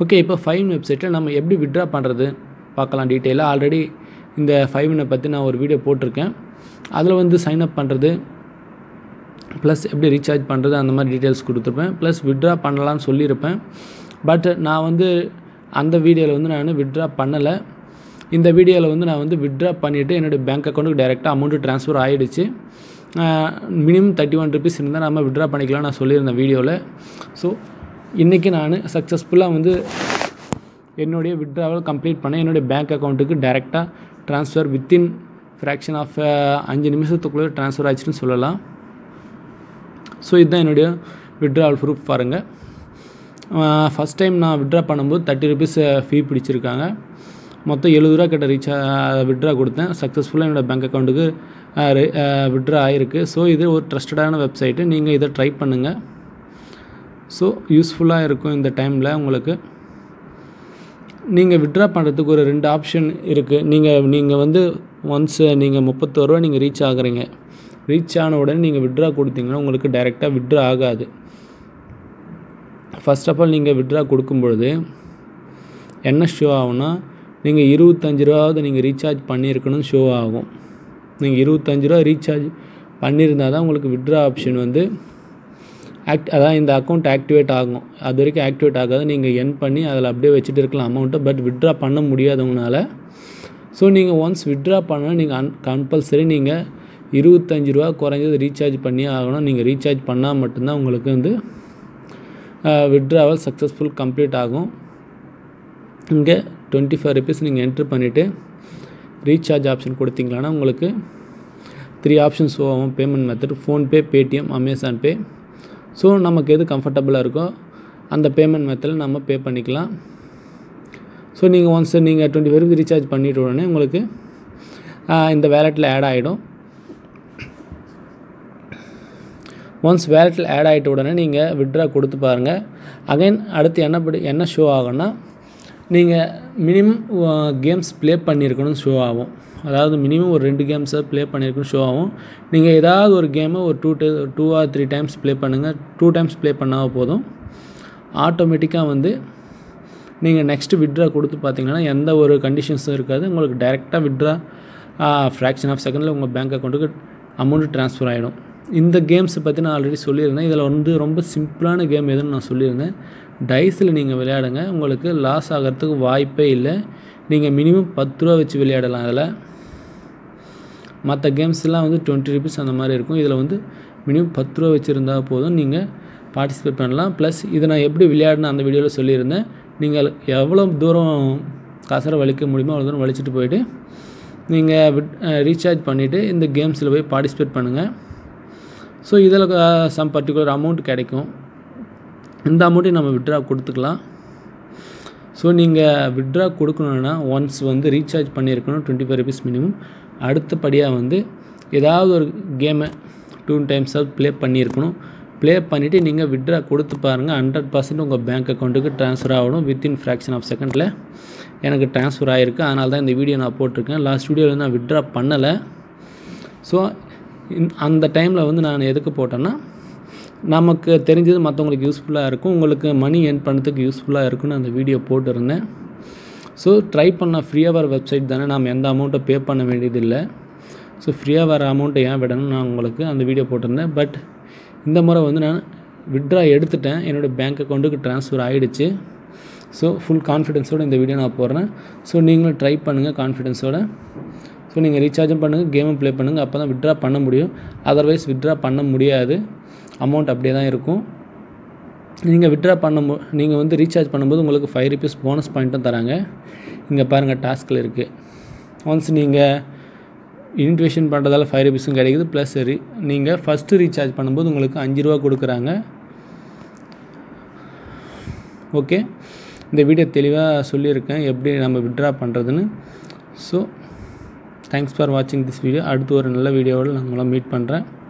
okay இப்போ five வெப்சைட்டில் நம்ம எப்படி விட்ரா பண்ணுறது பார்க்கலாம் டீட்டெயிலாக ஆல்ரெடி இந்த ஃபைவ்னை பற்றி நான் ஒரு வீடியோ போட்டிருக்கேன் அதில் வந்து சைன் அப் பண்ணுறது ப்ளஸ் எப்படி ரீசார்ஜ் பண்ணுறது அந்த மாதிரி டீட்டெயில்ஸ் கொடுத்துருப்பேன் ப்ளஸ் விட்ரா பண்ணலாம்னு சொல்லியிருப்பேன் பட் நான் வந்து அந்த வீடியோவில் வந்து நான் விட்ரா பண்ணலை இந்த வீடியோவில் வந்து நான் வந்து விட்ரா பண்ணிவிட்டு என்னுடைய பேங்க் அக்கௌண்ட்டுக்கு டேரெக்டாக அமௌண்ட்டு ட்ரான்ஸ்ஃபர் ஆகிடுச்சு மினிமம் தேர்ட்டி ஒன் ருபீஸ் இருந்தால் நம்ம விட்ரா பண்ணிக்கலாம் நான் சொல்லியிருந்தேன் வீடியோவில் ஸோ இன்றைக்கி நான் சக்ஸஸ்ஃபுல்லாக வந்து என்னுடைய விட்ராவல் கம்ப்ளீட் பண்ணேன் என்னுடைய பேங்க் அக்கௌண்ட்டுக்கு டேரெக்டாக ட்ரான்ஸ்ஃபர் வித்தின் ஃப்ராக்ஷன் ஆஃப் அஞ்சு நிமிஷத்துக்குள்ளே ட்ரான்ஸ்ஃபர் ஆச்சுன்னு சொல்லலாம் ஸோ இதுதான் என்னுடைய விட்ராவல் ப்ரூஃப் பாருங்கள் ஃபஸ்ட் டைம் நான் விட்ரா பண்ணும்போது தேர்ட்டி ருபீஸ் ஃபீ பிடிச்சிருக்காங்க மொத்தம் எழுபது ரூபா கிட்ட ரீச் விட்ரா கொடுத்தேன் சக்ஸஸ்ஃபுல்லாக என்னோடய பேங்க் அக்கௌண்ட்டுக்கு விட்ரா ஆகிருக்கு ஸோ இது ஒரு ட்ரஸ்டடான வெப்சைட்டு நீங்கள் இதை ட்ரை பண்ணுங்கள் ஸோ யூஸ்ஃபுல்லாக இருக்கும் இந்த டைமில் உங்களுக்கு நீங்கள் விட்ரா பண்ணுறதுக்கு ஒரு ரெண்டு ஆப்ஷன் இருக்குது நீங்கள் நீங்கள் வந்து ஒன்ஸ் நீங்கள் முப்பத்தோரு ரூபா நீங்கள் ரீச் ஆகுறீங்க ரீச் ஆன உடனே நீங்கள் விட்ரா கொடுத்தீங்கன்னா உங்களுக்கு டைரெக்டாக விட்ரா ஆகாது ஃபஸ்ட் ஆஃப் ஆல் நீங்கள் விட்ரா கொடுக்கும் பொழுது என்ன ஷோ ஆகும்னா நீங்கள் இருபத்தஞ்சி ரூபாவது நீங்கள் ரீசார்ஜ் பண்ணியிருக்கணும்னு ஷோ ஆகும் நீங்கள் இருபத்தஞ்சி ரூபா ரீசார்ஜ் பண்ணியிருந்தால் தான் உங்களுக்கு விட்ரா ஆப்ஷன் வந்து ஆக்ட் அதான் இந்த அக்கௌண்ட் ஆக்டிவேட் ஆகும் அது வரைக்கும் ஆக்டிவேட் ஆகாது நீங்கள் என் பண்ணி அதில் அப்படியே வச்சுட்டு இருக்கலாம் அமௌண்ட்டை பட் விட்ரா பண்ண முடியாதவங்கனால ஸோ நீங்கள் ஒன்ஸ் விட்ரா பண்ணால் நீங்கள் அன் கம்பல்சரி நீங்கள் இருபத்தஞ்சி ரூபா குறைஞ்சது ரீசார்ஜ் பண்ணி ஆகணும் நீங்கள் ரீசார்ஜ் பண்ணால் மட்டும்தான் உங்களுக்கு வந்து விட்ராவல் சக்ஸஸ்ஃபுல் கம்ப்ளீட் ஆகும் இங்கே டுவெண்ட்டி ஃபைவ் ருபீஸ் நீங்கள் என்ட்ரு பண்ணிவிட்டு ரீசார்ஜ் ஆப்ஷன் கொடுத்தீங்களான்னா உங்களுக்கு த்ரீ ஆப்ஷன்ஸ் ஆகும் payment method PhonePe Paytm Amazon Pay so நமக்கு எது கம்ஃபர்டபுளாக இருக்கோ அந்த பேமெண்ட் மெத்தடில் நம்ம பே பண்ணிக்கலாம் ஸோ நீங்கள் ஒன்ஸ் நீங்கள் டுவெண்ட்டி ஃபைவ் ருபீஸ் ரீசார்ஜ் பண்ணிட்ட உடனே உங்களுக்கு இந்த வேலெட்டில் ஆட் ஆகிடும் ஒன்ஸ் வேலெட்டில் ஆட் ஆகிட்ட உடனே நீங்கள் விட்ரா கொடுத்து பாருங்கள் அகைன் அடுத்து என்ன படி என்ன ஷோ ஆகும்னா நீங்கள் மினிமம் கேம்ஸ் ப்ளே பண்ணியிருக்கணும்னு ஷோ ஆகும் அதாவது மினிமம் ஒரு ரெண்டு கேம்ஸை ப்ளே பண்ணியிருக்கணும் ஷோ ஆகும் நீங்கள் ஏதாவது ஒரு கேமை ஒரு today two or three times play பண்ணுங்கள் டூ டைம்ஸ் ப்ளே பண்ணால் போதும் ஆட்டோமேட்டிக்காக வந்து நீங்கள் நெக்ஸ்ட்டு விட்ரா கொடுத்து பார்த்தீங்கன்னா எந்த ஒரு கண்டிஷன்ஸும் இருக்காது உங்களுக்கு டைரெக்டாக விட்ரா ஃப்ராக்ஷன் ஆஃப் செகண்டில் உங்கள் பேங்க் அக்கௌண்ட்டுக்கு அமௌண்ட்டு ட்ரான்ஸ்ஃபர் ஆகிடும் இந்த கேம்ஸை பற்றி நான் ஆல்ரெடி சொல்லியிருந்தேன் இதில் வந்து ரொம்ப சிம்பிளான கேம் எதுன்னு நான் சொல்லியிருந்தேன் டைஸில் நீங்கள் விளையாடுங்க உங்களுக்கு லாஸ் ஆகிறதுக்கு வாய்ப்பே இல்லை நீங்கள் மினிமம் பத்து ரூபா வச்சு விளையாடலாம் அதில் மற்ற கேம்ஸ்லாம் வந்து டுவெண்ட்டி ருபீஸ் அந்த மாதிரி இருக்கும் இதில் வந்து மினிமம் பத்து ரூபா வச்சுருந்தால் போதும் நீங்கள் பார்ட்டிசிபேட் பண்ணலாம் ப்ளஸ் இதை நான் எப்படி விளையாடுன்னு அந்த வீடியோவில் சொல்லியிருந்தேன் நீங்கள் எவ்வளோ தூரம் கசரை வலிக்க முடியுமோ அவ்வளோ தூரம் வலிச்சிட்டு போயிட்டு நீங்கள் விட் ரீசார்ஜ் பண்ணிவிட்டு இந்த கேம்ஸில் போய் பார்ட்டிசிபேட் பண்ணுங்கள் ஸோ இதில் சம் பர்டிகுலர் அமௌண்ட் கிடைக்கும் இந்த அமௌண்ட்டையும் நம்ம விட்ரா கொடுத்துக்கலாம் ஸோ நீங்கள் விட்ரா கொடுக்கணுன்னா ஒன்ஸ் வந்து ரீசார்ஜ் பண்ணியிருக்கணும் டுவெண்ட்டி ஃபைவ் ருபீஸ் மினிமம் அடுத்தபடியாக வந்து ஏதாவது ஒரு கேமை டூ டைம்ஸ் ப்ளே பண்ணியிருக்கணும் ப்ளே பண்ணிவிட்டு நீங்கள் விட்ரா கொடுத்து பாருங்கள் ஹண்ட்ரட் பர்சன்ட் உங்கள் பேங்க் அக்கௌண்ட்டுக்கு ட்ரான்ஸ்ஃபர் ஆகணும் வித்தின் ஃப்ராக்ஷன் ஆஃப் செகண்டில் எனக்கு ட்ரான்ஸ்ஃபர் ஆகிருக்கு அதனால தான் இந்த வீடியோ நான் போட்டிருக்கேன் லாஸ்ட் வீடியோவில் நான் விட்ரா பண்ணலை ஸோ அந்த டைமில் வந்து நான் எதுக்கு போட்டேன்னா நமக்கு தெரிஞ்சது மற்றவங்களுக்கு யூஸ்ஃபுல்லாக இருக்கும் உங்களுக்கு மணி ஏர்ன் பண்ணுறதுக்கு யூஸ்ஃபுல்லாக இருக்குன்னு அந்த வீடியோ போட்டிருந்தேன் ஸோ ட்ரை பண்ண ஃப்ரீயாக வர வெப்சைட் தானே நாம் எந்த அமௌண்ட்டை பே பண்ண வேண்டியதில்லை ஸோ ஃப்ரீயாக வர அமௌண்ட்டை ஏன் விடணும் நான் உங்களுக்கு அந்த வீடியோ போட்டிருந்தேன் பட் இந்த முறை வந்து நான் விட்ரா எடுத்துட்டேன் என்னோடய பேங்க் அக்கௌண்ட்டுக்கு ட்ரான்ஸ்ஃபர் ஆகிடுச்சு ஸோ ஃபுல் கான்ஃபிடென்ஸோடு இந்த வீடியோ நான் போடுறேன் ஸோ நீங்களும் ட்ரை பண்ணுங்கள் கான்ஃபிடென்ஸோடு ஸோ நீங்கள் ரீசார்ஜும் பண்ணுங்கள் கேமும் ப்ளே பண்ணுங்கள் அப்போ தான் விட்ரா பண்ண முடியும் அதர்வைஸ் விட்ரா பண்ண முடியாது அமௌண்ட் அப்படியே தான் இருக்கும் நீங்கள் விட்ரா பண்ணும் நீங்கள் வந்து ரீசார்ஜ் பண்ணும்போது உங்களுக்கு ஃபைவ் ருபீஸ் போனஸ் பாயிண்ட்டும் தராங்க இங்கே பாருங்கள் டாஸ்கில் இருக்குது ஒன்ஸ் நீங்கள் இன்ட்யூஷன் பண்ணுறதால ஃபைவ் ருபீஸும் கிடைக்குது ப்ளஸ் ரீ நீங்கள் ஃபஸ்ட்டு ரீசார்ஜ் பண்ணும்போது உங்களுக்கு அஞ்சு ரூபா கொடுக்குறாங்க ஓகே இந்த வீடியோ தெளிவாக சொல்லியிருக்கேன் எப்படி நம்ம விட்ரா பண்ணுறதுன்னு ஸோ தேங்க்ஸ் ஃபார் வாட்சிங் திஸ் வீடியோ அடுத்து ஒரு நல்ல வீடியோவில் நான் உங்களை மீட் பண்ணுறேன்